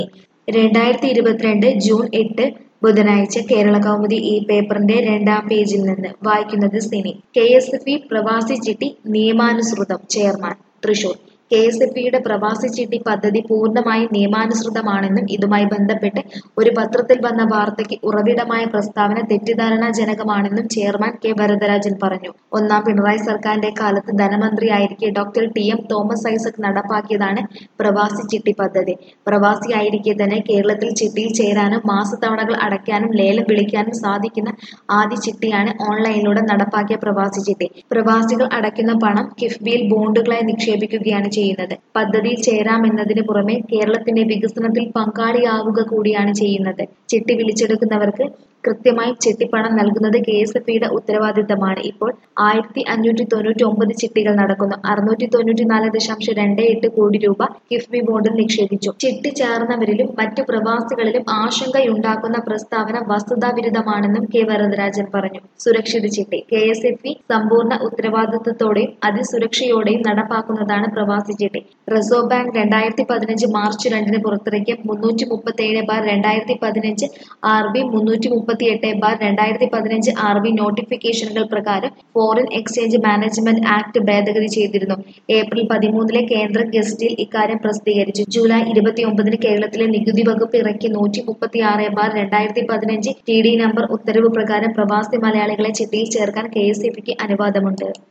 രണ്ടായിരത്തി ഇരുപത്തിരണ്ട് ജൂൺ എട്ട് ബുധനാഴ്ച കേരള കൗമുദി ഈ പേപ്പറിന്റെ രണ്ടാം പേജിൽ നിന്ന് വായിക്കുന്നത് Sini K S F E പ്രവാസി ചിട്ടി നിയമാനുസൃതം chairman Thrissur K S F ഇയുടെ പ്രവാസി ചിട്ടി പദ്ധതി പൂർണ്ണമായും നിയമാനുസൃതമാണെന്നും ഇതുമായി ബന്ധപ്പെട്ട് ഒരു പത്രത്തിൽ വന്ന വാർത്തയ്ക്ക് ഉറവിടമായ പ്രസ്താവന തെറ്റിദ്ധാരണാജനകമാണെന്നും ചെയർമാൻ കെ വരദരാജൻ പറഞ്ഞു ഒന്നാം പിണറായി സർക്കാരിന്റെ കാലത്ത് ധനമന്ത്രിയായിരിക്കെ doctor T M Thomas Isaac നടപ്പാക്കിയതാണ് പ്രവാസി ചിട്ടി പദ്ധതി പ്രവാസിയായിരിക്കെ തന്നെ കേരളത്തിൽ ചിട്ടിയിൽ ചേരാനും മാസത്തവണകൾ അടയ്ക്കാനും ലേലം വിളിക്കാനും സാധിക്കുന്ന ആദ്യ ചിട്ടിയാണ് ഓൺലൈനിലൂടെ നടപ്പാക്കിയ പ്രവാസി ചിട്ടി പ്രവാസികൾ അടയ്ക്കുന്ന പണം കിഫ്ബിയിൽ ബോണ്ടുകളായി നിക്ഷേപിക്കുകയാണ് ചെയ്യുന്നത് പദ്ധതിയിൽ ചേരാമെന്നതിന് പുറമെ കേരളത്തിന്റെ വികസനത്തിൽ പങ്കാളിയാവുക കൂടിയാണ് ചെയ്യുന്നത് ചിട്ടി വിളിച്ചെടുക്കുന്നവർക്ക് കൃത്യമായി ചിട്ടിപ്പണം നൽകുന്നത് കെ എസ് എഫ് ഇയുടെ ഉത്തരവാദിത്തമാണ് ഇപ്പോൾ ആയിരത്തി അഞ്ഞൂറ്റി തൊണ്ണൂറ്റി ഒമ്പത് ചിട്ടികൾ നടക്കുന്നു അറുന്നൂറ്റി തൊണ്ണൂറ്റി നാല് ദശാംശം രണ്ട് എട്ട് കോടി രൂപ കിഫ്ബി ബോണ്ടിൽ നിക്ഷേപിച്ചു ചിട്ടി ചേർന്നവരിലും മറ്റു പ്രവാസികളിലും ആശങ്കയുണ്ടാക്കുന്ന പ്രസ്താവന വസ്തുതാവിരുദ്ധമാണെന്നും കെ വരദരാജൻ പറഞ്ഞു സുരക്ഷിത ചിട്ടി കെ എസ് എഫ് ഇ സമ്പൂർണ്ണ ഉത്തരവാദിത്തത്തോടെയും അതിസുരക്ഷയോടെയും നടപ്പാക്കുന്നതാണ് പ്രവാസി ചിട്ടി റിസർവ് ബാങ്ക് രണ്ടായിരത്തി പതിനഞ്ച് മാർച്ച് രണ്ടിന് പുറത്തിറക്കിയ മുന്നൂറ്റി മുപ്പത്തി ഏഴ് ബാർ രണ്ടായിരത്തി പതിനഞ്ച് ആർ ബി മുന്നൂറ്റി മുപ്പത്തി എട്ട് ബാർ രണ്ടായിരത്തി പതിനഞ്ച് ആർ ബി നോട്ടിഫിക്കേഷനുകൾ പ്രകാരം ഫോറിൻ എക്സ്ചേഞ്ച് മാനേജ്മെന്റ് ആക്ട് ഭേദഗതി ചെയ്തിരുന്നു ഏപ്രിൽ പതിമൂന്നിലെ കേന്ദ്ര ഗസറ്റിൽ ഇക്കാര്യം പ്രസിദ്ധീകരിച്ചു ജൂലൈ ഇരുപത്തിയൊമ്പതിന് കേരളത്തിലെ നികുതി വകുപ്പ് ഇറക്കിയ നൂറ്റി മുപ്പത്തി ആറ് ബാർ രണ്ടായിരത്തി പതിനഞ്ച് ടി ഡി നമ്പർ ഉത്തരവ് പ്രകാരം പ്രവാസി മലയാളികളെ ചിട്ടിയിൽ ചേർക്കാൻ കെ എസ് അനുവാദമുണ്ട്